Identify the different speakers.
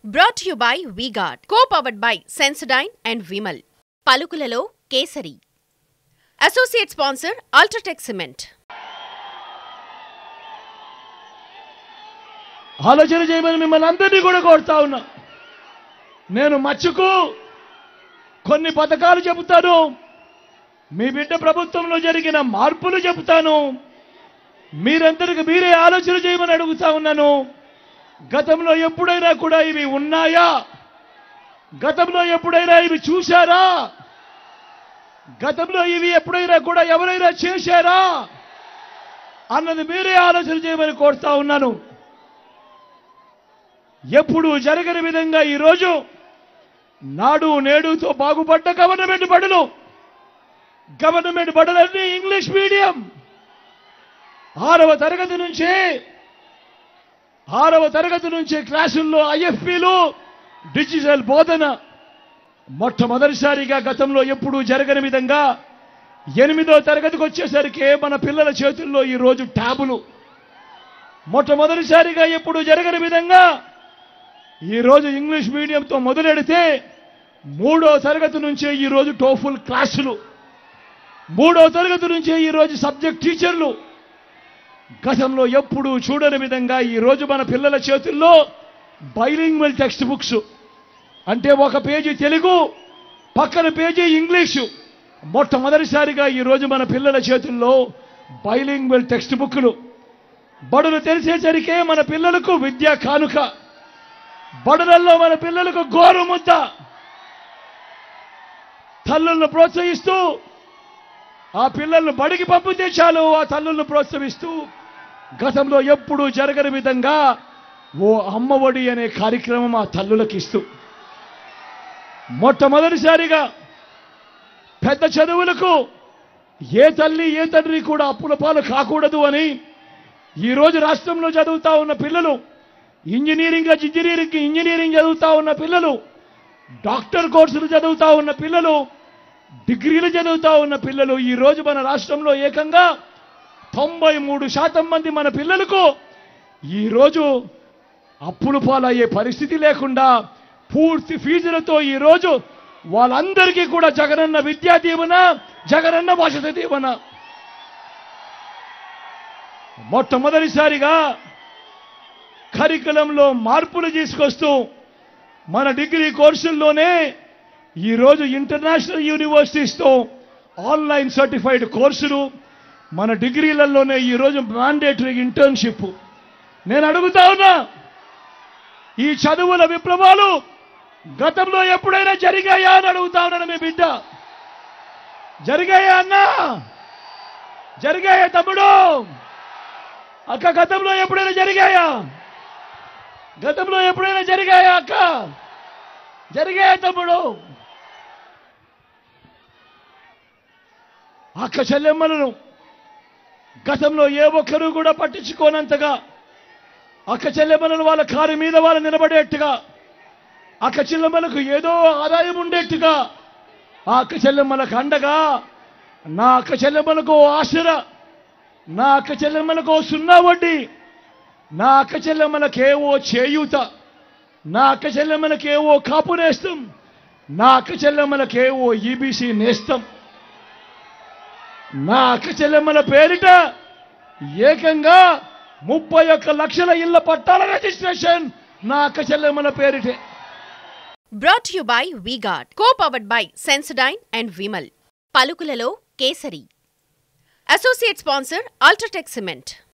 Speaker 1: brought you by V-Guard co powered by Sensodyne and Vimal పలుకులలో Kesari associate sponsor UltraTech cement
Speaker 2: ఆలోచన చేయమని మిమ్మల్ని అందరినీ కూడా కోరుతా ఉన్నా నేను మచ్చుకు కొన్ని పథకాలు చెబుతాను మీ బిడ్డ ప్రభుత్వంలో జరిగిన మార్పులు చెబుతాను మీరందరికి మీరే ఆలోచన చేయమని అడుగుతా ఉన్నాను గతంలో ఎప్పుడైనా కూడా ఇవి ఉన్నాయా గతంలో ఎప్పుడైనా ఇవి చూశారా గతంలో ఇవి ఎప్పుడైనా కూడా ఎవరైనా చేశారా అన్నది మీరే ఆలోచన చేయమని కోరుతా ఉన్నాను ఎప్పుడు జరగని విధంగా ఈరోజు నాడు నేడుతో బాగుపడ్డ గవర్నమెంట్ బడులు గవర్నమెంట్ బడులన్నీ ఇంగ్లీష్ మీడియం ఆరవ తరగతి నుంచే ఆరవ తరగతి నుంచే క్లాసుల్లో ఐఎఫ్పీలు డిజిటల్ బోధన మొట్టమొదటిసారిగా గతంలో ఎప్పుడూ జరగని విధంగా ఎనిమిదో తరగతికి వచ్చేసరికి మన పిల్లల చేతుల్లో ఈరోజు ట్యాబులు మొట్టమొదటిసారిగా ఎప్పుడు జరగని విధంగా ఈరోజు ఇంగ్లీష్ మీడియంతో మొదలెడితే మూడో తరగతి నుంచే ఈరోజు టోఫుల్ క్లాసులు మూడో తరగతి నుంచే ఈరోజు సబ్జెక్ట్ టీచర్లు గతంలో ఎప్పుడు చూడని విధంగా ఈరోజు మన పిల్లల చేతుల్లో బైలింగ్వల్ టెక్స్ట్ బుక్స్ అంటే ఒక పేజీ తెలుగు పక్కన పేజీ ఇంగ్లీషు మొట్టమొదటిసారిగా ఈరోజు మన పిల్లల చేతుల్లో బైలింగ్వల్ టెక్స్ట్ బుక్లు బడులు తెలిసేసరికే మన పిల్లలకు విద్యా కానుక బడులలో మన పిల్లలకు గోరు ముద్ద తల్లులను ప్రోత్సహిస్తూ ఆ పిల్లలను బడికి పంపితే చాలు ఆ తల్లులను ప్రోత్సహిస్తూ గతంలో ఎప్పుడూ జరగని విధంగా ఓ అమ్మఒడి అనే కార్యక్రమం ఆ తల్లులకు ఇస్తూ మొట్టమొదటిసారిగా పెద్ద చదువులకు ఏ తల్లి ఏ తండ్రి కూడా అప్పుల పాలు కాకూడదు అని ఈరోజు రాష్ట్రంలో చదువుతా ఉన్న పిల్లలు ఇంజనీరింగ్ ఇంజనీరింగ్ ఇంజనీరింగ్ చదువుతా ఉన్న పిల్లలు డాక్టర్ కోర్సులు చదువుతా ఉన్న పిల్లలు డిగ్రీలు చదువుతా ఉన్న పిల్లలు ఈ రోజు మన రాష్ట్రంలో ఏకంగా తొంభై మూడు శాతం మంది మన పిల్లలకు ఈరోజు అప్పులు పాలయ్యే పరిస్థితి లేకుండా పూర్తి ఫీజులతో ఈరోజు వాళ్ళందరికీ కూడా జగనన్న విద్యా దీవెన జగనన్న వసతి దీవెన మొట్టమొదటిసారిగా కరికులంలో మార్పులు తీసుకొస్తూ మన డిగ్రీ కోర్సుల్లోనే ఈరోజు ఇంటర్నేషనల్ యూనివర్సిటీస్తో ఆన్లైన్ సర్టిఫైడ్ కోర్సులు మన డిగ్రీలలోనే ఈరోజు మ్యాండేటరీ ఇంటర్న్షిప్ నేను అడుగుతా ఉన్నా ఈ చదువుల విప్లవాలు గతంలో ఎప్పుడైనా జరిగాయా అని అడుగుతా ఉన్నాను మీ బిడ్డ జరిగాయా అన్నా జరిగాయా తమ్ముడు అక్క గతంలో ఎప్పుడైనా జరిగాయా గతంలో ఎప్పుడైనా జరిగాయా అక్క జరిగాయా తమ్ముడు అక్క చెల్లెమ్మలను గతంలో ఏ ఒక్కరూ కూడా పట్టించుకోనంతగా అక్క చెల్లెమ్మలను వాళ్ళ కారు మీద వాళ్ళు నిలబడేట్టుగా అక్క చెల్లెమ్మలకు ఏదో ఆదాయం ఉండేట్టుగా ఆ అక్క చెల్లెమ్మలకు అండగా నా అక్క చెల్లెమ్మలకు ఆశర నా అక్క చెల్లెమ్మలకు సున్నా వడ్డీ నా అక్క చెల్లెమ్మలకేవో చేయూత నా అక్క చెల్లెమ్మలకేవో కాపు నేస్తం నా అక్క చెల్లెమ్మలకేవో ఈబీసీ నేస్తం నా అక్క చెల్లెమ్మల పేరిట ఏకంగా ముప్పై ఒక్క లక్షల ఇళ్ల పట్టాల రిజిస్ట్రేషన్ నా అక్క చెల్లెమ్మల పేరిటే
Speaker 1: brought you by V-Guard co powered by Sensodyne and Vimal పలుకులలో Kesari associate sponsor UltraTech cement